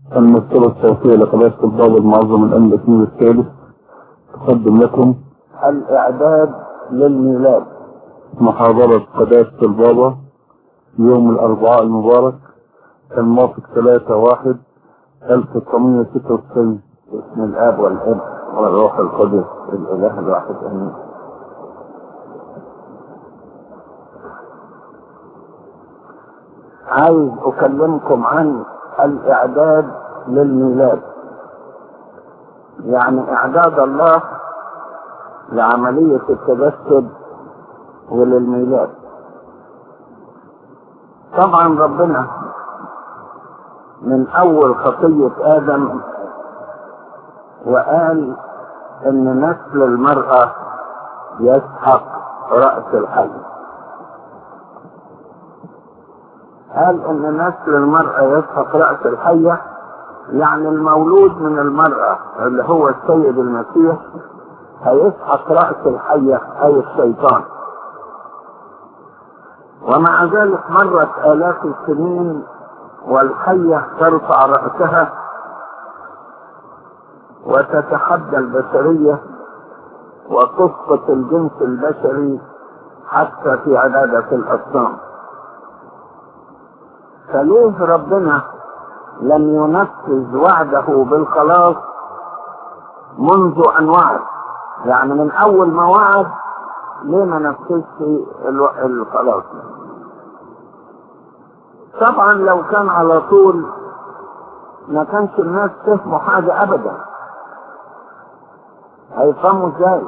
المكتبة الصوتية لقناة الباب المعظم الأمن الاثنين الثالث تقدم لكم الإعداد للميلاد محاضرة قداسة البابا يوم الأربعاء المبارك الموافق 3 واحد 1996 باسم الآب والابن والروح القدس الإله الواحد آمين عايز أكلمكم عن الإعداد للميلاد يعني إعداد الله لعملية التجسد وللميلاد طبعا ربنا من أول خطية آدم وقال إن نسل المرأة يسحق رأس الحي قال ان نسل المرأة يسحق رأس الحية يعني المولود من المرأة اللي هو السيد المسيح هيسحق رأس الحية اي الشيطان ومع ذلك مرت آلاف السنين والحية ترفع رأسها وتتحدى البشرية وتسقط الجنس البشري حتى في عبادة الأصنام فليه ربنا لم ينفذ وعده بالخلاص منذ ان وعد يعني من اول ما وعد ليه ما نفذش الخلاص طبعا لو كان على طول ما كانش الناس تفهموا حاجة ابدا هيفهموا ازاي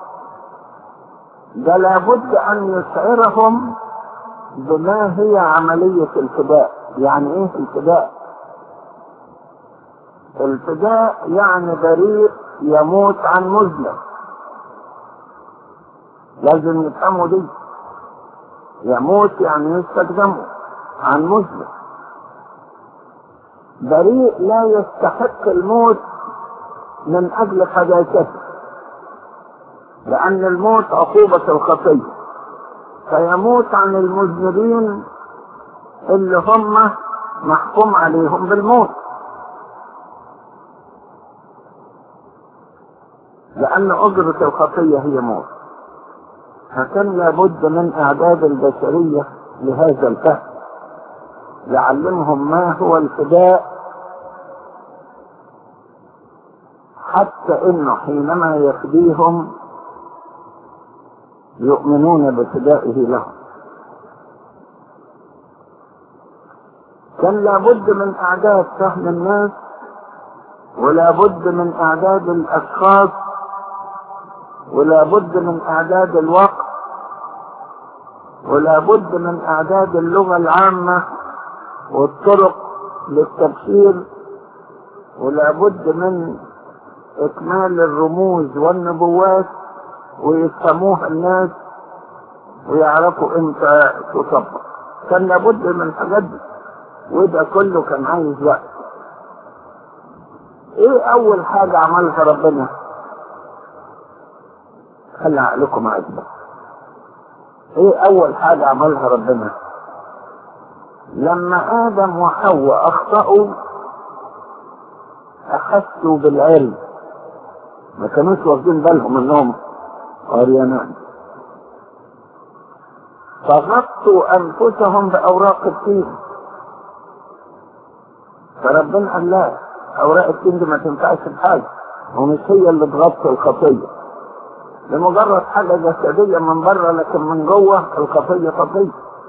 ده لابد ان يشعرهم بما هي عملية الفداء يعني ايه الفداء الفداء يعني بريء يموت عن مذنب لازم يفهموا دي يموت يعني يستخدمه عن مذنب بريء لا يستحق الموت من اجل حداثته لان الموت عقوبة الخطيه فيموت عن المذنبين اللي هم محكوم عليهم بالموت لأن أجرة الخطية هي موت فكان لابد من إعداد البشرية لهذا الفهم يعلمهم ما هو الفداء حتى انه حينما يفديهم يؤمنون بفدائه لهم كان لابد من اعداد فهم الناس ولابد من اعداد الاشخاص ولابد من اعداد الوقت ولابد من اعداد اللغة العامة والطرق للتبشير ولابد من اكمال الرموز والنبوات ويفهموها الناس ويعرفوا امتى تطبق كان لابد من الحاجات دي وده كله كان عايز وقت ايه اول حاجة عملها ربنا خلي عقلكم معايا ايه اول حاجة عملها ربنا لما ادم وحواء اخطأوا احسوا بالعلم ما كانوش واخدين بالهم انهم عريانان فغطوا انفسهم باوراق التين فربنا قال لا اوراق التين دي ما تنفعش بحاجه ومش هي اللي تغطي الخطيه لمجرد حاجه جسديه من بره لكن من جوه الخطيه خطيه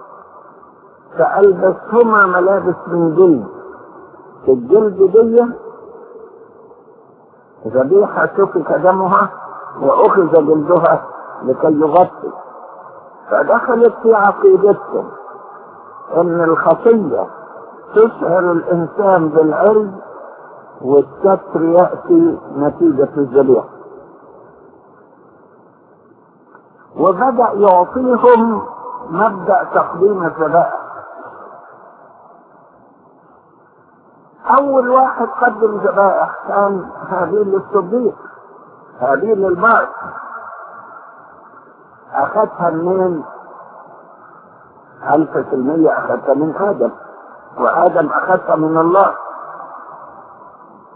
فالبسهما ملابس من جلد الجلد دي ذبيحه سفك دمها واخذ جلدها لكي يغطي فدخلت في عقيدتهم ان الخطيه تشعر الانسان بالعرض والستر ياتي نتيجه الذبيحه وبدا يعطيهم مبدا تقديم الذبائح اول واحد قدم ذبائح كان هابيل الصديق هابيل البار اخذها منين الف في المية اخذها من ادم وادم اخذها من الله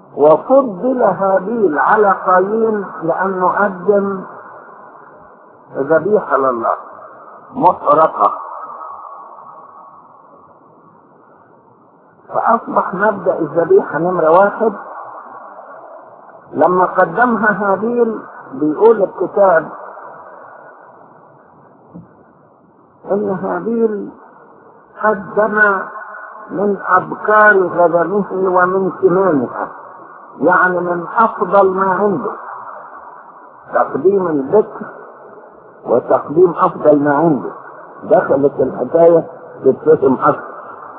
وفضل هابيل على قايين لأنه قدم ذبيحة لله محرقة فأصبح مبدأ الذبيحة نمرة واحد لما قدمها هابيل بيقول الكتاب ان هابيل قدم من ابكار غنمه ومن سنانها يعني من افضل ما عنده تقديم الذكر وتقديم افضل ما عنده دخلت الحكاية تتفهم اكثر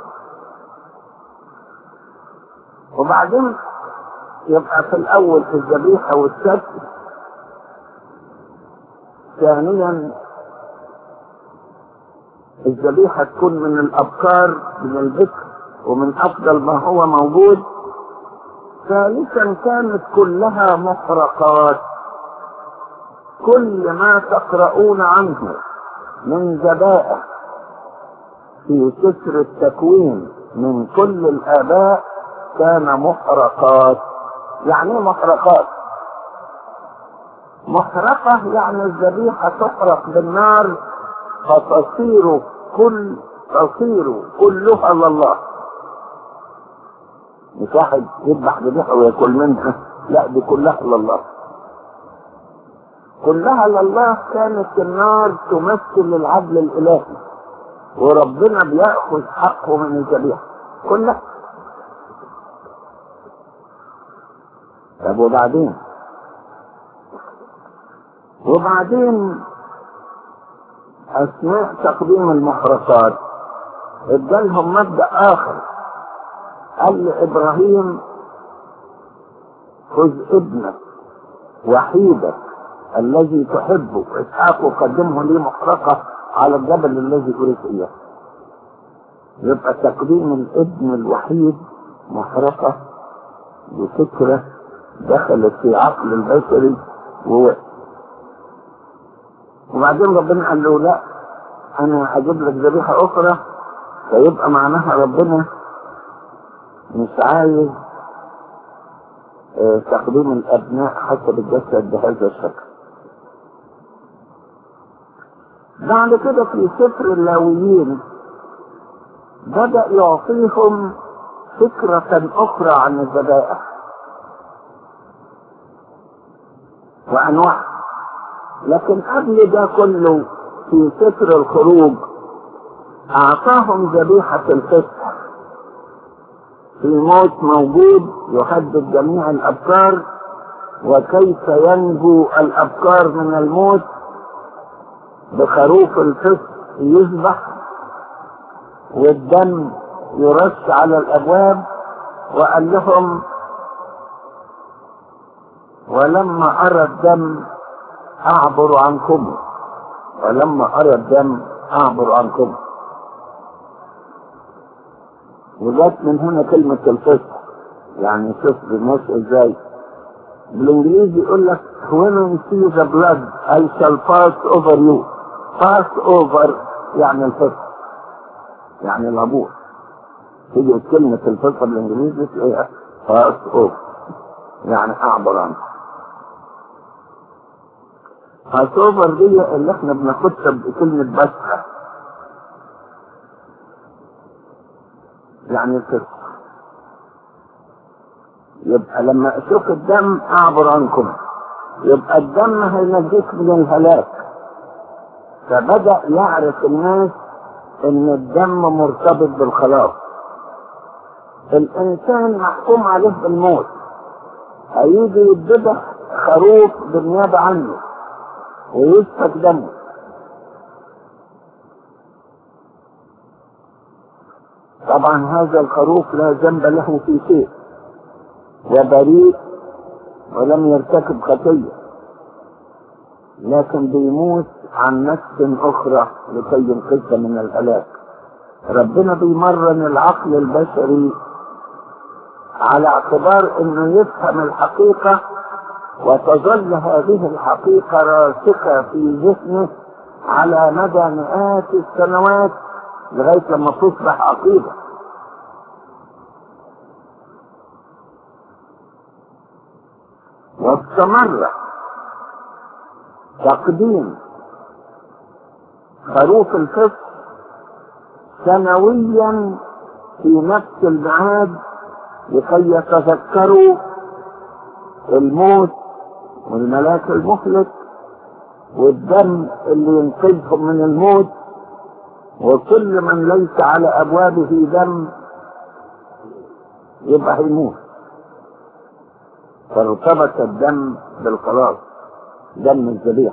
وبعدين يبقى في الاول في الذبيحة والسبت ثانيا الذبيحة تكون من الأبكار من الذكر ومن أفضل ما هو موجود ثالثا كانت كلها محرقات كل ما تقرؤون عنه من ذبائح في سفر التكوين من كل الآباء كان محرقات يعني ايه محرقات محرقة يعني الذبيحة تحرق بالنار فتصير كل تصير كلها لله مش واحد يذبح ذبيحة وياكل منها لا دي كلها لله كلها لله كانت النار تمثل العدل الإلهي وربنا بيأخذ حقه من الذبيحة كلها طب وبعدين وبعدين اثناء تقديم المحرقات ادالهم مبدا اخر قال لابراهيم خذ ابنك وحيدك الذي تحبه اسحاق وقدمه لي محرقه على الجبل الذي اريد اياه يبقى تقديم الابن الوحيد محرقه بفكره دخلت في عقل البشري ووقت وبعدين ربنا قال له لا انا هجيب لك ذبيحه اخرى فيبقى معناها ربنا مش عايز اه تقديم الابناء حسب الجسد بهذا الشكل بعد كده في سفر اللاويين بدأ يعطيهم فكرة أخرى عن الذبائح وأنواعها لكن قبل ده كله في سفر الخروج اعطاهم ذبيحة الفسح في موت موجود يحدد جميع الابكار وكيف ينجو الابكار من الموت بخروف الفسح يذبح والدم يرش على الابواب وقال لهم ولما ارى الدم اعبر عنكم ولما ارى الدم اعبر عنكم وجات من هنا كلمة الفسق يعني شوف الناس ازاي بالانجليزي يقول لك when I see the blood I shall pass over you pass over يعني الفسق يعني العبور تيجي كلمة الفسق بالانجليزي تلاقيها pass over يعني اعبر عنكم هاسوفر دي اللي احنا بناخدها بكلمة بسخة يعني الكسر يبقى لما اشوف الدم اعبر عنكم يبقى الدم هينجيك من الهلاك فبدأ يعرف الناس ان الدم مرتبط بالخلاص الانسان محكوم عليه بالموت هيجي يذبح خروف بالنيابة عنه ويسفك دمه طبعا هذا الخروف لا ذنب له في شيء وبريء ولم يرتكب خطية لكن بيموت عن نفس أخرى لكي ينقذها من الهلاك ربنا بيمرن العقل البشري على اعتبار انه يفهم الحقيقة وتظل هذه الحقيقة راسخة في ذهنه على مدى مئات السنوات لغاية لما تصبح عقيدة واستمر تقديم خروف الفصل سنويا في نفس الميعاد لكي يتذكروا الموت والملاك المخلص والدم اللي ينقذهم من الموت وكل من ليس على ابوابه دم يبقى هيموت فارتبط الدم بالخلاص دم الذبيحه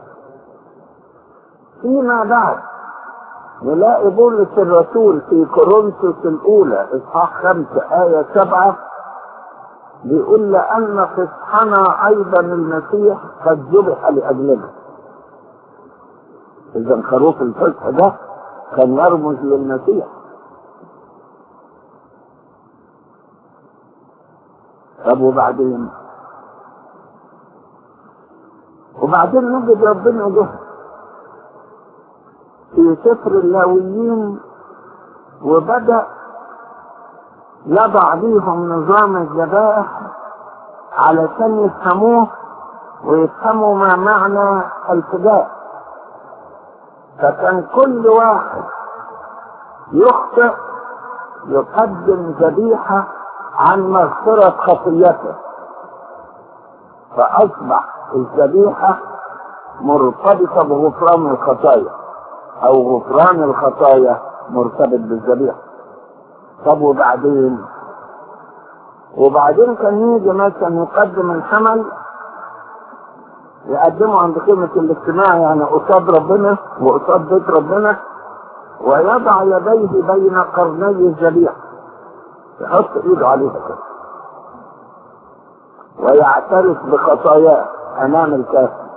فيما بعد نلاقي بولس الرسول في كورنثوس الأولى إصحاح خمسة آية سبعة بيقول لأن فصحنا أيضا المسيح قد ذبح لأجلنا إذا خروف الفصح ده كان يرمز للمسيح طب وبعدين وبعدين نجد ربنا جه في سفر اللاويين وبدأ يضع ليهم نظام الذبائح علشان يفهموه ويفهموا ما معنى الفداء فكان كل واحد يخطئ يقدم ذبيحة عن مغفرة خطيته فأصبح الذبيحة مرتبطة بغفران الخطايا او غفران الخطايا مرتبط بالذبيحه طب وبعدين وبعدين كان يجي مثلا يقدم الحمل يقدمه عند قيمة الاجتماع يعني قصاد ربنا وقصاد بيت ربنا ويضع يديه بين قرني الذبيحة يحط ايده عليها كده ويعترف بخطاياه امام الكافر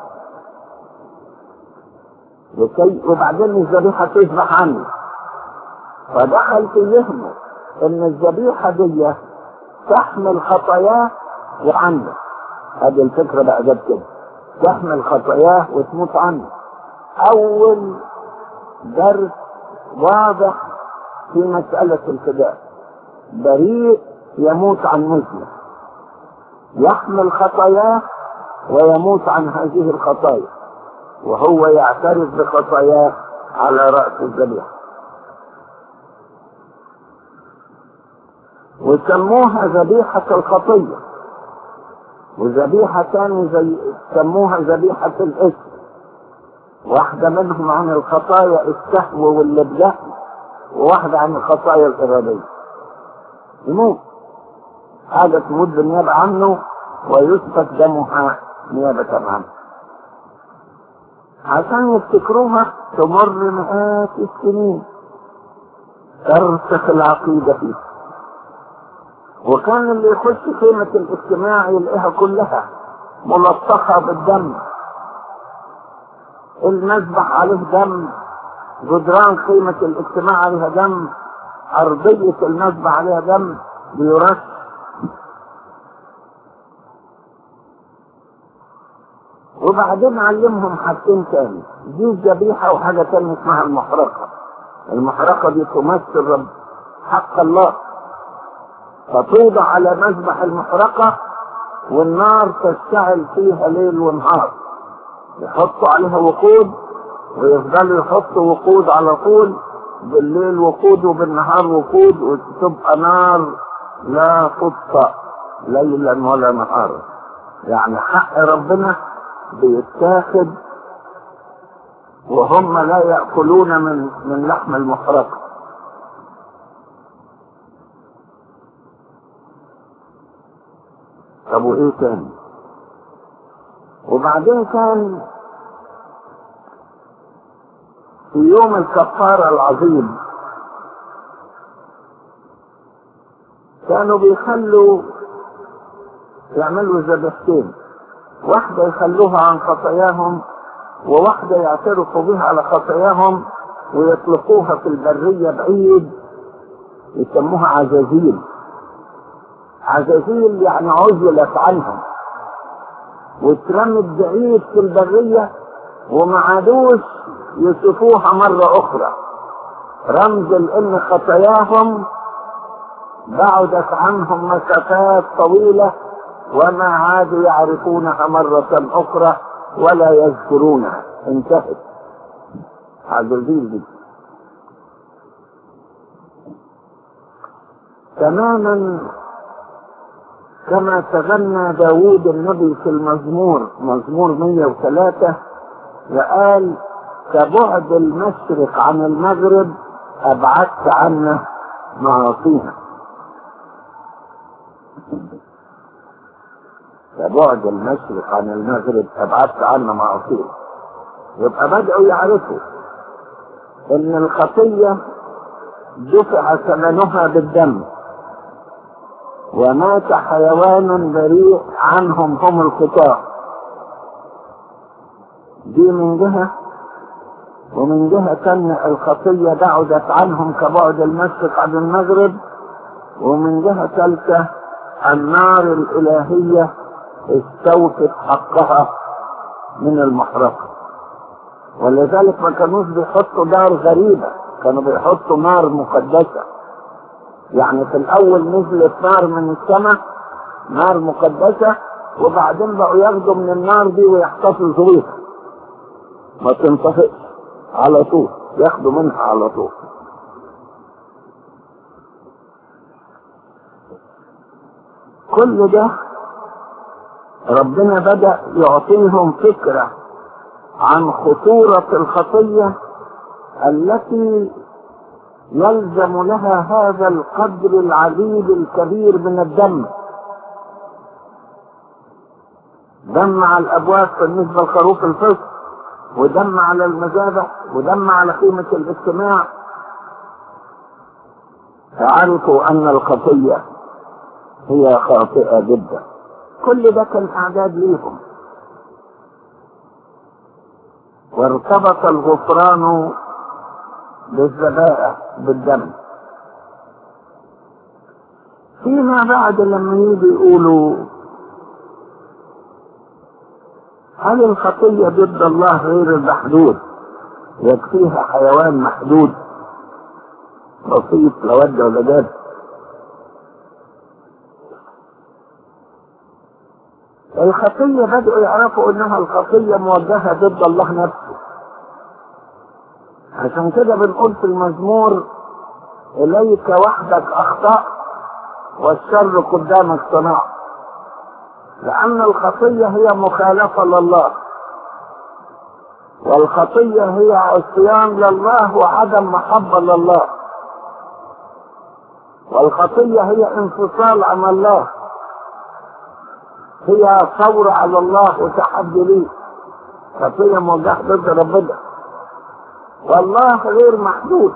لكي وبعدين الذبيحة تذبح عنه فدخل في ذهنه ان الذبيحة دي تحمل خطاياه وعنه هذه الفكرة بقى جت كده تحمل خطاياه وتموت عنه اول درس واضح في مسألة الفداء بريء يموت عن مثله يحمل خطاياه ويموت عن هذه الخطايا وهو يعترف بخطاياه على رأس الذبيحة وسموها ذبيحة الخطية وذبيحة تاني زي سموها ذبيحة الاسم واحدة منهم عن الخطايا السهو واللبدة وواحدة عن الخطايا الإرادية يموت حاجة تموت بالنيابة عنه ويسفك دمها نيابة عنه عشان يفتكروها تمر مئات السنين ترسخ العقيدة فيه وكان اللي يخش قيمة الاجتماع يلاقيها كلها ملطخة بالدم المذبح عليه دم جدران قيمة الاجتماع عليها دم أرضية المذبح عليها دم بيرش وبعدين علمهم حاجتين تاني دي الذبيحة وحاجة تانية اسمها المحرقة المحرقة دي تمثل رب حق الله فتوضع على مذبح المحرقة والنار تشتعل فيها ليل ونهار يحطوا عليها وقود ويفضلوا يحطوا وقود على طول بالليل وقود وبالنهار وقود وتبقى نار لا تطفأ ليلا ولا نهارا يعني حق ربنا بيتاخد وهم لا يأكلون من من لحم المحرقة طب وايه تاني وبعدين كان في يوم الكفارة العظيم كانوا بيخلوا يعملوا ذبيحتين واحدة يخلوها عن خطاياهم وواحدة يعترفوا بها على خطاياهم ويطلقوها في البرية بعيد يسموها عزازيل عزازيل يعني عزلت عنهم واترمت بعيد في البرية وما عادوش يشوفوها مرة أخرى رمز لأن خطاياهم بعدت عنهم مسافات طويلة وما عادوا يعرفونها مرة أخرى ولا يذكرونها انتهت عجزين دي تماما كما تغنى داوود النبي في المزمور مزمور 103 وقال كبعد المشرق عن المغرب أبعدت عنا معاصينا كبعد المشرق عن المغرب أبعدت عنا معاصينا يبقى بدأوا يعرفوا إن الخطية دفع ثمنها بالدم ومات حيوان بريء عنهم هم الخطاة دي من جهة ومن جهة تانية الخطية بعدت عنهم كبعد المشرق عن المغرب ومن جهة ثالثة النار الإلهية استوفت حقها من المحرقة ولذلك ما كانوش بيحطوا نار غريبة كانوا بيحطوا نار مقدسة يعني في الأول نزلت نار من السماء نار مقدسة وبعدين بقوا ياخدوا من النار دي ويحتفظوا بيها ما تنطفئش على طول ياخدوا منها على طول كل ده ربنا بدأ يعطيهم فكرة عن خطورة الخطية التي يلزم لها هذا القدر العديد الكبير من الدم دم على الابواب بالنسبة لخروف الفصل ودم على المذابح ودم على قيمة الاجتماع فعرفوا ان الخطية هي خاطئة جدا كل ده كان اعداد ليهم وارتبط الغفران بالذبائح بالدم فيما بعد لما يجي يقولوا هل الخطية ضد الله غير المحدود يكفيها حيوان محدود بسيط لا ود ولا جد الخطية بدأوا يعرفوا انها الخطية موجهة ضد الله نفسه عشان كده بنقول في المزمور اليك وحدك اخطأ والشر قدامك صنع لان الخطية هي مخالفة لله والخطية هي عصيان لله وعدم محبة لله والخطية هي انفصال عن الله هي ثورة على الله وتحدي ليه خطية موجهة ضد ربنا والله غير محدود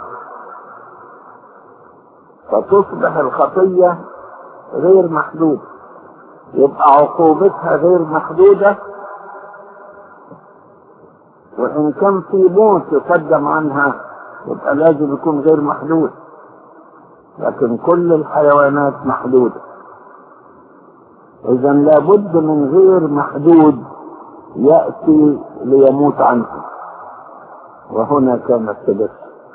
فتصبح الخطية غير محدودة يبقى عقوبتها غير محدودة وإن كان في موت يقدم عنها يبقى لازم يكون غير محدود لكن كل الحيوانات محدودة إذا لابد من غير محدود يأتي ليموت عنه وهنا كان التبس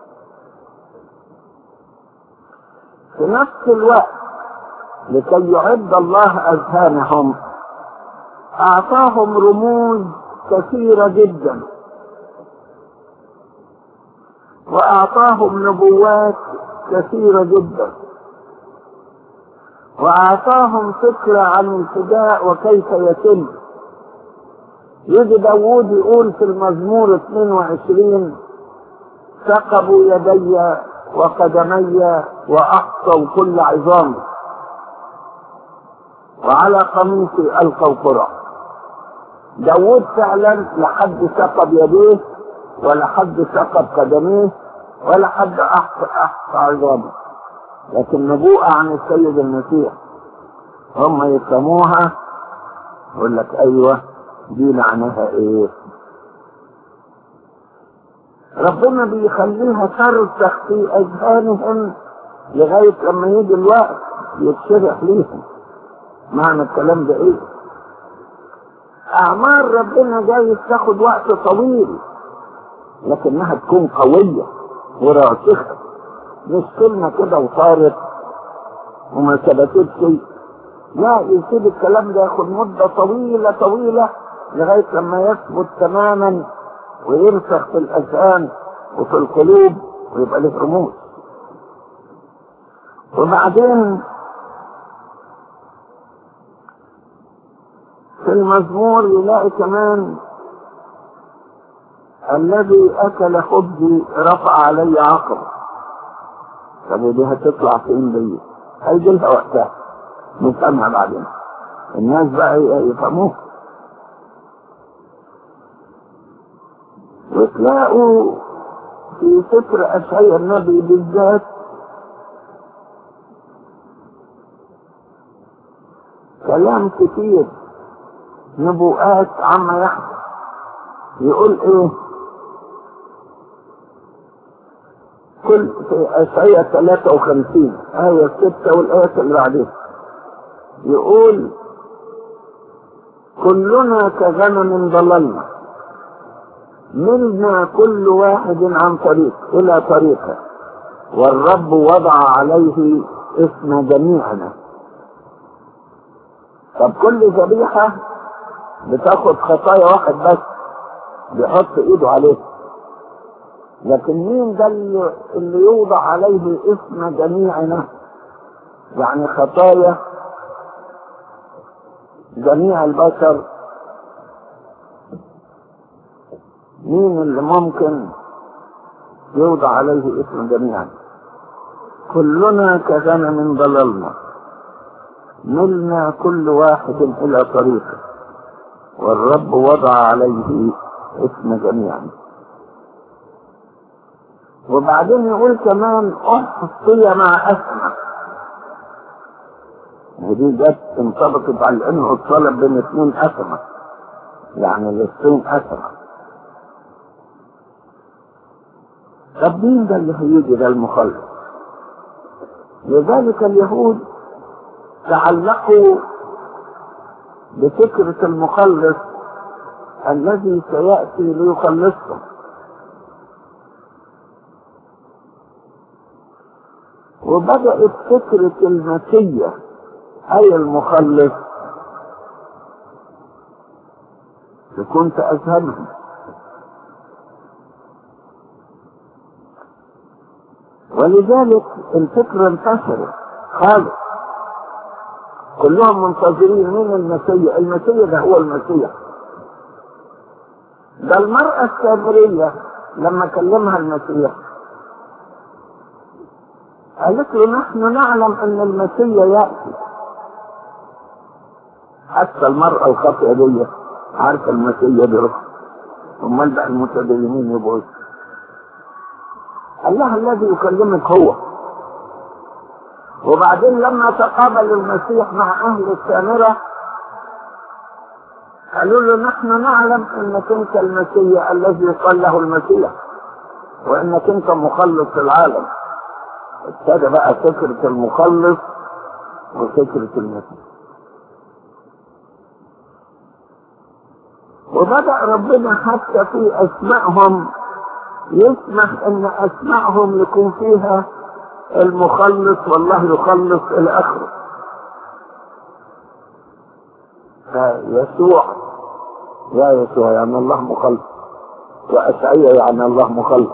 في نفس الوقت لكي يعد الله أذهانهم أعطاهم رموز كثيرة جدا وأعطاهم نبوات كثيرة جدا وأعطاهم فكرة عن الفداء وكيف يتم يجي داوود يقول في المزمور 22 ثقبوا يدي وقدمي وأحصوا كل عظامي وعلى قميصي ألقوا قرى داوود فعلا لحد ثقب يديه ولا حد ثقب قدميه ولا حد أحصى أحصى عظامه لكن نبوءة عن السيد المسيح هم يسموها يقول لك ايوه دي معناها ايه ربنا بيخليها ترسخ في اذهانهم لغاية لما يجي الوقت يتشرح ليهم معنى الكلام ده ايه اعمار ربنا جاي تاخد وقت طويل لكنها تكون قوية وراسخة مش كلمة كده وصارت وما ثبتتش لا يسيب الكلام ده ياخد مدة طويلة طويلة لغاية لما يثبت تماما ويرسخ في الأذهان وفي القلوب ويبقى له رموز وبعدين في المزمور يلاقي كمان الذي أكل خبزي رفع علي عقب طب دي هتطلع فين دي؟ هيجي لها وقتها نفهمها بعدين الناس بقى يفهموها وتلاقوا في سفر أشعياء النبي بالذات كلام كتير نبوءات عما يحدث يقول ايه كل في أشعياء 53 آية 6 والآية اللي بعدها يقول كلنا كغنم ضللنا ملنا كل واحد عن طريق إلى طريقه والرب وضع عليه اسم جميعنا طب كل ذبيحة بتاخد خطايا واحد بس بيحط ايده عليه لكن مين ده اللي, اللي يوضع عليه اسم جميعنا يعني خطايا جميع البشر مين اللي ممكن يوضع عليه اسم جميعا كلنا كغنم ضللنا ملنا كل واحد الى طريقه والرب وضع عليه اسم جميعا وبعدين يقول كمان احصي مع اسمع ودي جت انطبقت على انه الطلب بين اثنين اسمع يعني الاثنين اسمع طب مين ده اللي هيجي ده المخلص لذلك اليهود تعلقوا بفكرة المخلص الذي سيأتي ليخلصهم وبدأت فكرة المسيح أي المخلص تكون في أذهانهم ولذلك الفكرة انتشرت خالص كلهم منتظرين مين المسيح المسيح ده هو المسيح ده المرأة السامرية لما كلمها المسيح قالت له نحن نعلم ان المسيح يأتي حتى المرأة الخاطئة دي عارفة المسيح بيروح امال بقى المتدينين يبقوا قال لها الذي يكلمك هو وبعدين لما تقابل المسيح مع اهل السامرة قالوا له نحن نعلم انك انت المسيح الذي يقال له المسيح وانك انت مخلص العالم ابتدى بقى فكرة المخلص وفكرة المسيح وبدأ ربنا حتى في اسمائهم يسمح ان اسمائهم يكون فيها المخلص والله يخلص الى اخره فيسوع يا يسوع يعني الله مخلص وأشعية يعني الله مخلص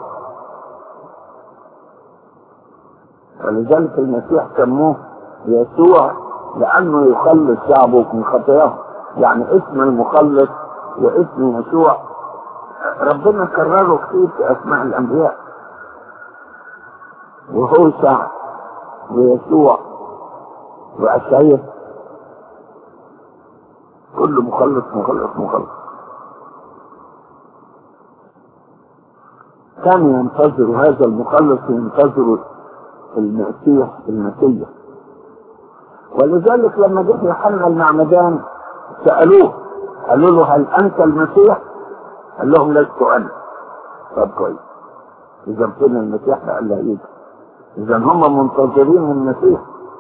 ولذلك المسيح سموه يسوع لأنه يخلص شعبه من خطاياه يعني اسم المخلص واسم يسوع ربنا كرره كتير في أسماء الأنبياء وهو شعب ويسوع وأشعية كل مخلص مخلص مخلص كانوا ينتظروا هذا المخلص وينتظروا المسيح المسيح ولذلك لما جه يوحنا المعمدان سألوه قالوا له هل أنت المسيح؟ قال لهم لست أنا طب كويس إذا فين المسيح قال لا يجي إذا هم منتظرين المسيح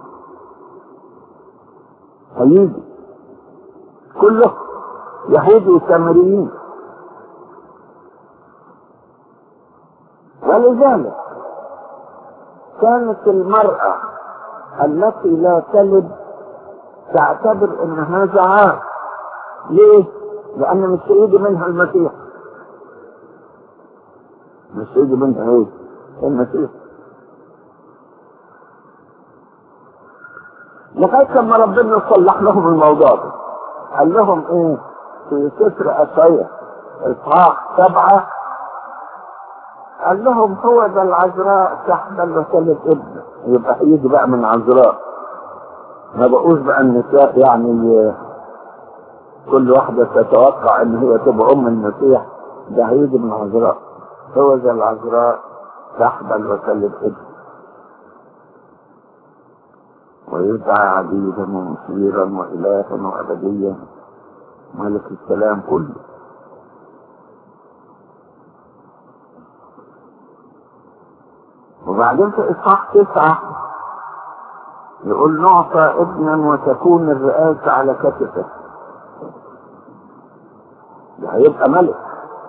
هيجي كله يهود وسامريين ولذلك كانت المرأة التي لا تلد تعتبر ان هذا عار ليه؟ لان مش هيجي منها المسيح مش هيجي منها ايه؟ المسيح لغايه لما ربنا صلح لهم الموضوع ده قال لهم ايه في سفر اشعياء اصحاح سبعه قال لهم هو ده العذراء تحمل وتلد ابن يبقى هيجي بقى من عذراء ما بقوش بقى النساء يعني كل واحدة تتوقع ان هي تبقى ام المسيح ده هيجي من عذراء هو ذا العذراء تحمل وتلد ابن ويدعى عبيدا ومشيرا وإلها وأبديا ملك السلام كله وبعدين في إصحاح تسعة يقول نعطى ابنا وتكون الرئاسة على كتفه ده هيبقى ملك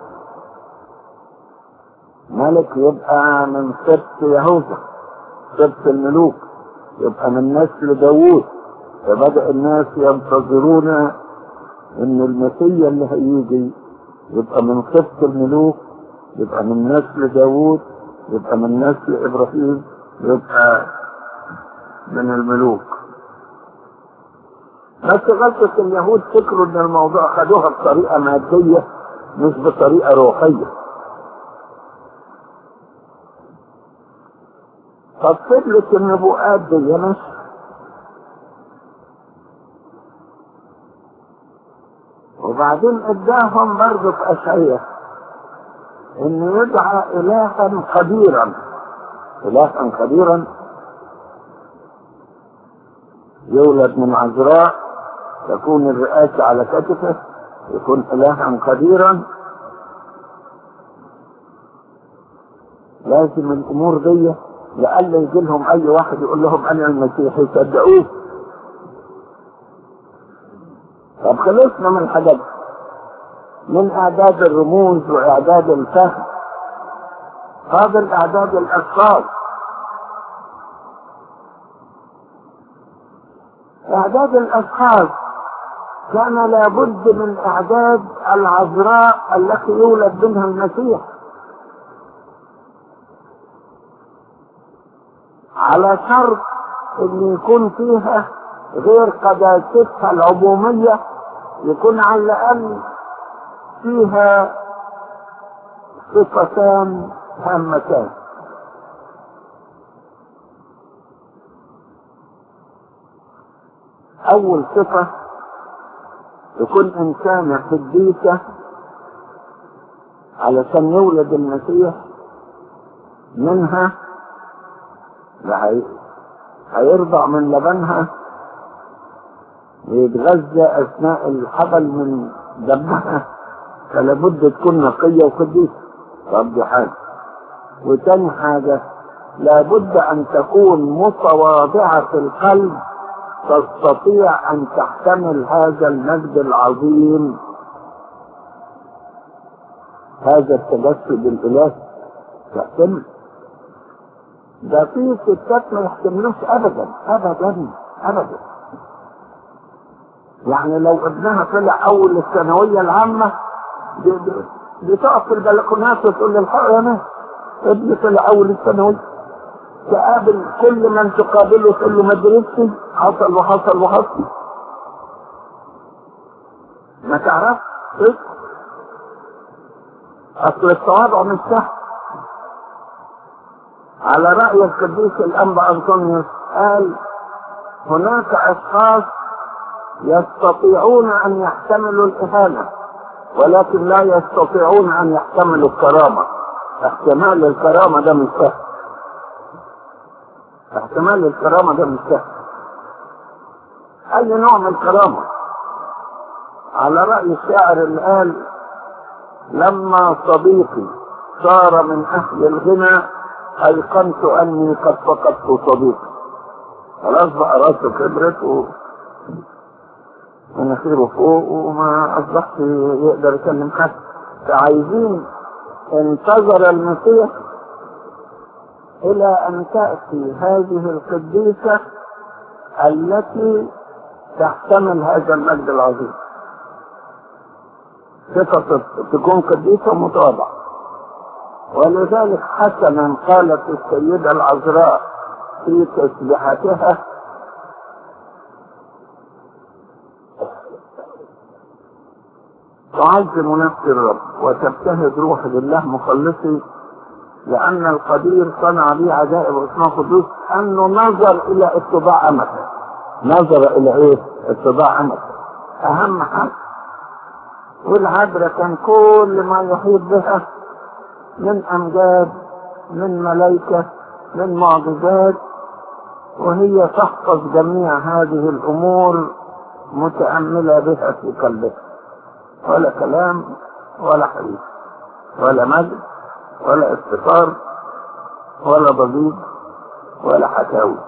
ملك يبقى من سبط يهوذا سبط الملوك يبقى من نسل داوود فبدأ الناس ينتظرون ان المسيا اللي هيجي يبقى من سبط الملوك يبقى من نسل داوود يبقى من نسل ابراهيم يبقى من الملوك بس غلطة اليهود فكروا ان الموضوع خدوها بطريقة مادية مش بطريقة روحية ففضلت النبوءات دي مش وبعدين اداهم برضه في اشعياء ان يدعى الها قديرا الها قديرا يولد من عذراء تكون الرئاسة على كتفه يكون إلها قديرا لازم الأمور دي لألا يجي لهم أي واحد يقول لهم أنا المسيح يصدقوه طب خلصنا من الحاجات من إعداد الرموز وإعداد الفهم فاضل إعداد الأشخاص إعداد الأشخاص كان لابد من إعداد العذراء التي يولد منها المسيح على شرط ان يكون فيها غير قداستها العمومية يكون على الأقل فيها صفتان هامتان أول صفة يكون إنسانة قديسة علشان يولد المسيح منها هيرضع من لبنها ويتغذى أثناء الحبل من دمها فلابد تكون نقية وقديسة طب دي حاجة وتاني حاجة لابد أن تكون متواضعة القلب تستطيع أن تحتمل هذا المجد العظيم هذا التجسد الإلهي تحتمل ده في ستات ما يحتملوش أبدا أبدا أبدا يعني لو ابنها طلع أول الثانوية العامة بتقف في البلكونات وتقول للحق يا ناس ابني طلع أول الثانوية تقابل كل من تقابله تقول له مدرستي حصل وحصل وحصل ما تعرفش ايه اصل التواضع مش سهل على رأي القديس الأنبا أنطونيوس قال هناك أشخاص يستطيعون أن يحتملوا الإهانة ولكن لا يستطيعون أن يحتملوا الكرامة احتمال الكرامة ده مش سهل احتمال الكرامة ده مش سهل أي نوع من الكرامة على رأي الشاعر اللي قال لما صديقي صار من أهل الغنى أيقنت أني قد فقدت صديقي خلاص بقى راسه كبرت و مناخيره فوق وما أصبحش يقدر يكلم حد فعايزين انتظر المسيح إلى أن تأتي هذه القديسة التي تحتمل هذا المجد العظيم صفة تكون قديسة متواضعة ولذلك حسنا قالت السيدة العذراء في تسبيحتها تعظم نفسي الرب وتبتهج روحي بالله مخلصي لأن القدير صنع لي عجائب واسمه قدوس أنه نظر إلى اتباع أمته نظر إلى إيه؟ اتباع أمته أهم حاجة والعبرة كان كل ما يحيط بها من أمجاد من ملائكة من معجزات وهي تحفظ جميع هذه الأمور متأملة بها في قلبها ولا كلام ولا حديث ولا مجد ولا افتقار ولا ضجيج ولا حكاوي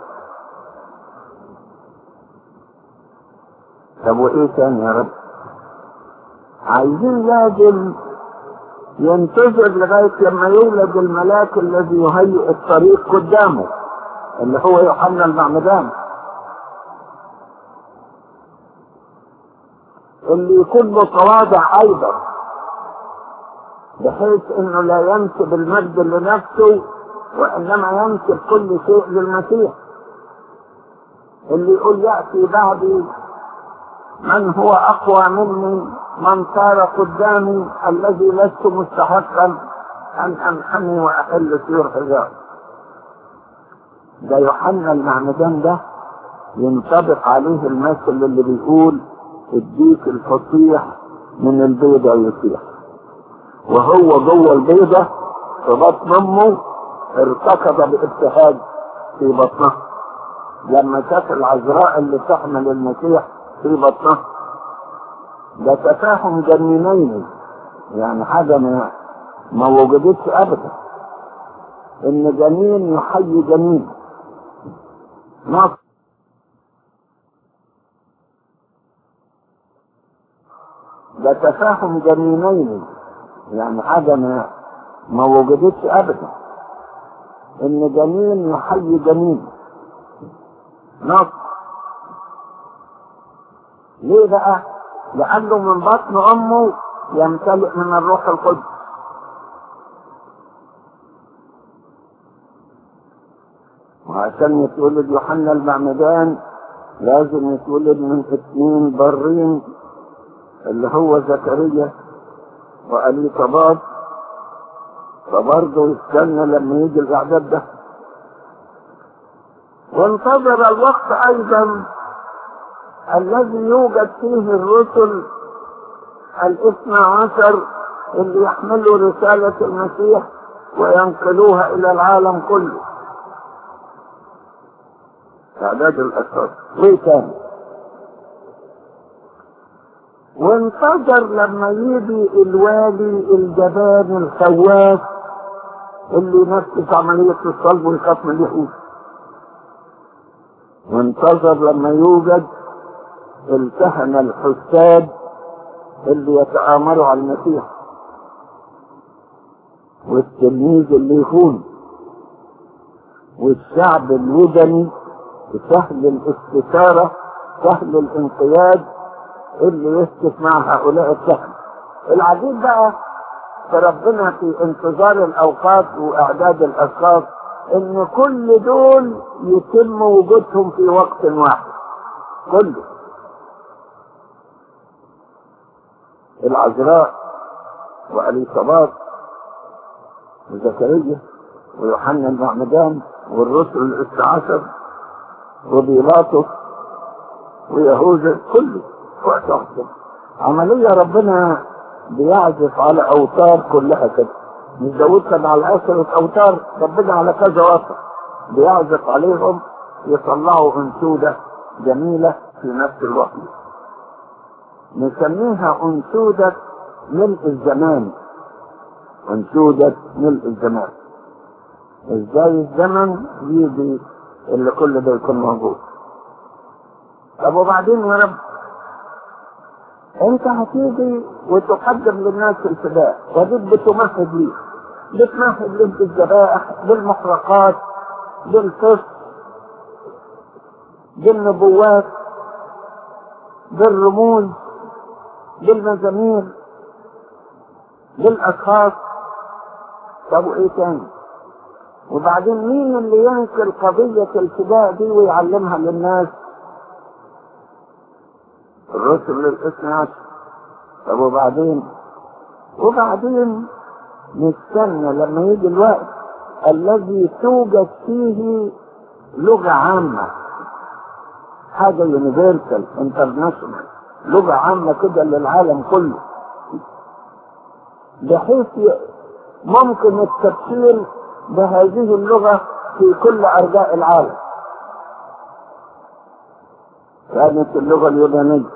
طب وايه تاني يا رب عايزين لازم ينتظر لغاية لما يولد الملاك الذي يهيئ الطريق قدامه اللي هو يوحنا المعمدان اللي يكون متواضع ايضا بحيث انه لا ينسب المجد لنفسه وانما ينسب كل شيء للمسيح اللي يقول ياتي بعدي من هو اقوى مني من صار قدامي الذي لست مستحقا ان انحني واحل سيور حجاب ده يوحنا المعمدان ده ينطبق عليه المثل اللي بيقول الديك الفصيح من البيضة يصيح وهو جوه البيضة في بطن امه ارتكض بابتهاج في بطنها لما شاف العذراء اللي تحمل المسيح في بطنها ده تفاهم جنينين يعني حاجة ما ما وجدتش ابدا ان جنين يحيي جنين نص ده تفاهم جنينين يعني حاجة ما ما وجدتش ابدا ان جنين يحيي جنين نص ليه بقى لانه من بطن امه يمتلئ من الروح القدس وعشان يتولد يوحنا المعمدان لازم يتولد من اثنين برين اللي هو زكريا وأليصابات فبرضه يستنى لما يجي الإعداد ده وانتظر الوقت أيضا الذي يوجد فيه الرسل الاثنى عشر اللي يحملوا رسالة المسيح وينقلوها إلى العالم كله إعداد الأسرار ليه تاني وانتظر لما يجي الوالي الجبان الخواف اللي ينفذ عملية الصلب ويخاف من اليهود وانتظر لما يوجد الكهنة الحساد اللي يتآمروا على المسيح والتلميذ اللي يخون والشعب الوثني سهل الاستثارة سهل الانقياد اللي يسكت مع هؤلاء الكهنة العجيب بقى في ربنا في انتظار الاوقات واعداد الاشخاص ان كل دول يتم وجودهم في وقت واحد كله العذراء واليصابات وزكريا ويوحنا المعمدان والرسل الاثنى عشر وبيلاطس ويهوذا كله وقت واحد عملية ربنا بيعزف على أوتار كلها كده مش داود كان على عشرة أوتار ربنا على كذا وتر بيعزف عليهم يطلعوا أنشودة جميلة في نفس الوقت نسميها أنشودة ملء الزمان أنشودة ملء الزمان ازاي الزمن يجي اللي كل ده يكون موجود طب وبعدين يا رب انت هتيجي وتقدم للناس الفداء وديك بتمهد ليه بتمهد ليه بالذبائح بالمحرقات بالقسط بالنبوات بالرموز بالمزامير بالاشخاص طب وايه تاني وبعدين مين اللي ينقل قضية الفداء دي ويعلمها للناس الرسل للاثنى عشر طب وبعدين وبعدين نستنى لما يجي الوقت الذي توجد فيه لغة عامة حاجة يونيفرسال انترناشونال لغة عامة كده للعالم كله بحيث ممكن التبشير بهذه اللغة في كل أرجاء العالم كانت اللغة اليونانية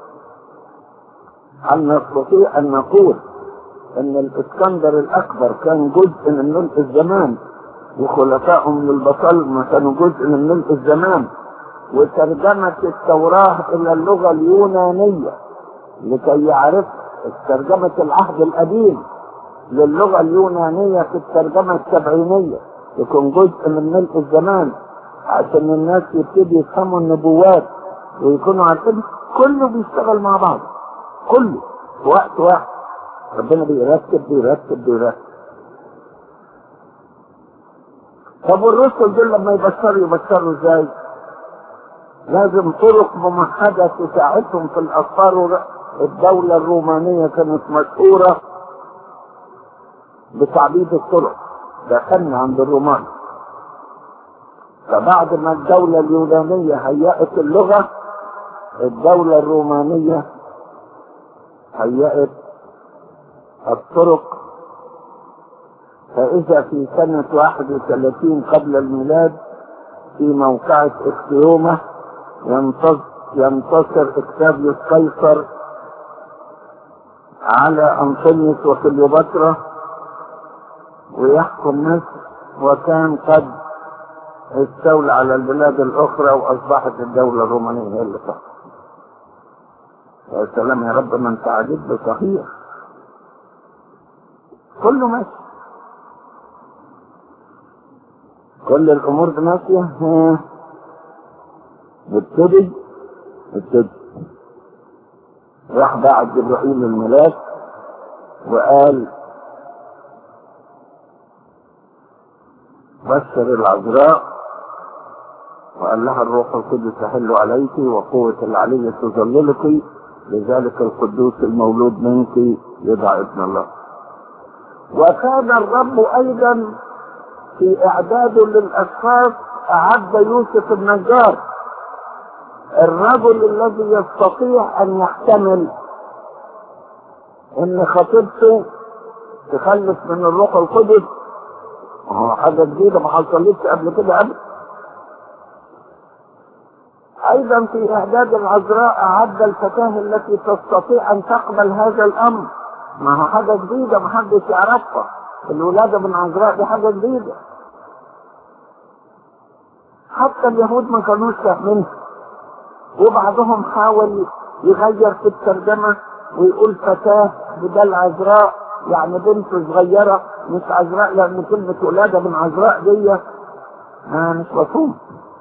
هل نستطيع أن نقول أن الإسكندر الأكبر كان جزء من ملء الزمان وخلفائه من البطالمة كانوا جزء من ملء الزمان وترجمة التوراة إلى اللغة اليونانية لكي يعرف ترجمة العهد القديم للغة اليونانية في الترجمة السبعينية يكون جزء من ملء الزمان عشان الناس يبتدي يفهموا النبوات ويكونوا عارفين كله بيشتغل مع بعض كله في وقت واحد ربنا بيرتب بيرتب بيرتب طب والرسل دول لما يبشروا يبشروا ازاي؟ لازم طرق ممهدة تساعدهم في الأسفار الدولة الرومانية كانت مشهورة بتعبيد الطرق دخلنا عند الرومان فبعد ما الدولة اليونانية هيأت اللغة الدولة الرومانية هيأت الطرق فإذا في سنة 31 قبل الميلاد في موقعة اكسيومة ينتصر, ينتصر اكتابيوس قيصر على أنطونيوس وكليوباترا ويحكم مصر وكان قد استولى على البلاد الأخرى وأصبحت الدولة الرومانية هي اللي تحكم يا سلام يا رب ما انت عجيب صحيح كله ماشي كل الامور دي ماشيه نبتدي نبتدي راح بعد جبرائيل الملاك وقال بشر العذراء وقال لها الروح القدس يحل عليك وقوة العلي تظللك لذلك القدوس المولود منك يدعى ابن الله وكان الرب ايضا في اعداده للاشخاص اعد يوسف النجار الرجل الذي يستطيع ان يحتمل ان خطيبته تخلف من الروح القدس هو حاجة جديدة ما حصلتش قبل كده ابدا ايضا في اعداد العذراء اعد الفتاة التي تستطيع ان تقبل هذا الامر ما هو حاجة جديدة ما حدش يعرفها الولادة من عذراء دي حاجة جديدة حتى اليهود ما كانوش فاهمينها وبعضهم حاول يغير في الترجمة ويقول فتاة بدل عذراء يعني بنت صغيرة مش عذراء لأن كلمة ولادة من عذراء دي آه مش مفهوم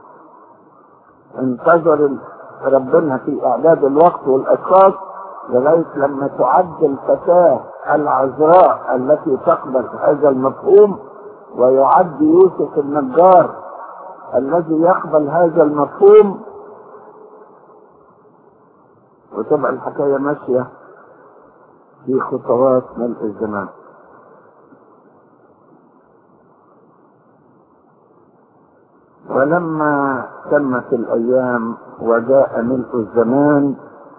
انتظر ربنا في إعداد الوقت والأشخاص لغاية لما تعد الفتاة العذراء التي تقبل هذا المفهوم ويعد يوسف النجار الذي يقبل هذا المفهوم وتبقى الحكاية ماشية في خطوات ملء الزمان ولما تمت الأيام وجاء ملء الزمان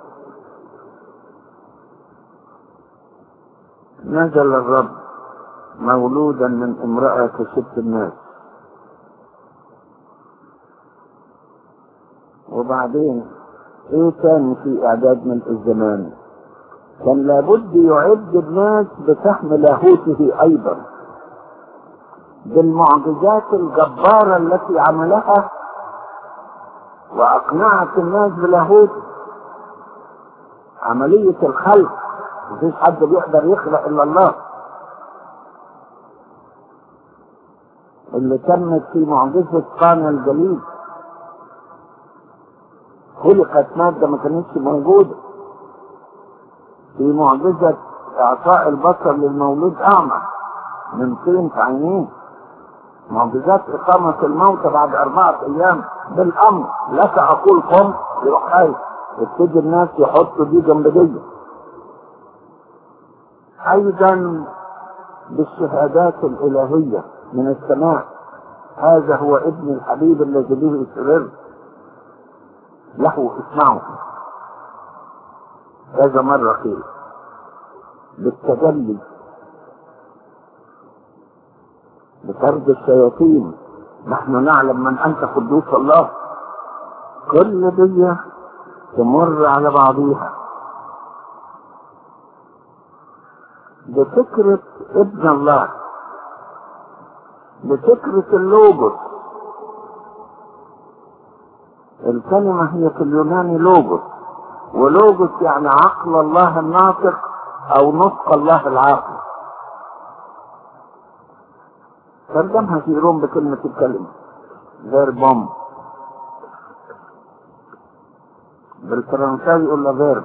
نزل الرب مولودا من امرأة ست الناس وبعدين ايه تاني في اعداد ملء الزمان كان لابد يعد الناس بفهم لاهوته ايضا بالمعجزات الجبارة التي عملها واقنعت الناس بلاهوته عملية الخلق مفيش حد بيقدر يخلق الا الله اللي تمت في معجزة قانا الجليل خلقت مادة ما كانتش موجودة في معجزة إعطاء البصر للمولود أعمى من طين في عينيه معجزات إقامة الموتى بعد أربعة أيام بالأمر لك أقول قم يروح حي يبتدي الناس يحطوا دي جنب دي أيضا بالشهادات الإلهية من السماء هذا هو ابن الحبيب الذي به سرر له اسمعه هذا مرة خير بالتجلي بطرد الشياطين نحن نعلم من انت قدوس الله كل دي تمر على بعضيها بفكرة ابن الله بفكرة اللوجوس الكلمة هي في اليوناني لوجوس ولوجوس يعني عقل الله الناطق او نطق الله العاقل ترجمها في روم بكلمة الكلمة غير بوم بالفرنساوي يقول له فيرب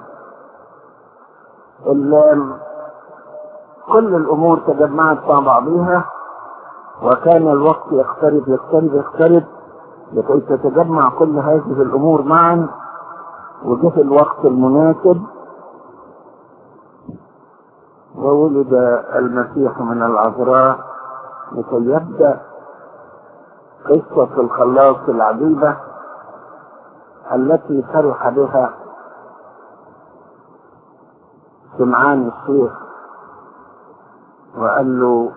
كل الامور تجمعت مع بعضها وكان الوقت يقترب يقترب يقترب لكي تتجمع كل هذه الامور معا وجه الوقت المناسب وولد المسيح من العذراء لكي يبدأ قصة الخلاص العجيبة التي فرح بها سمعان الشيخ وقال له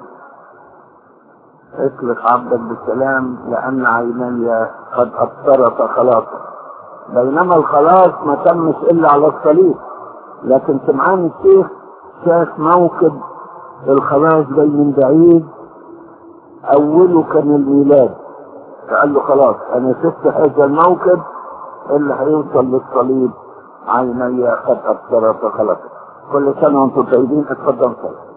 اطلق عبدك بالسلام لأن عيني قد أبصرت خلاصك بينما الخلاص ما تمش إلا على الصليب لكن سمعان الشيخ شاف موكب الخلاص جاي من بعيد أوله كان الولاد فقال له خلاص أنا شفت هذا الموكب اللي هيوصل للصليب عيني قد أبصرت خلاص كل سنة وأنتم طيبين اتفضل صلاه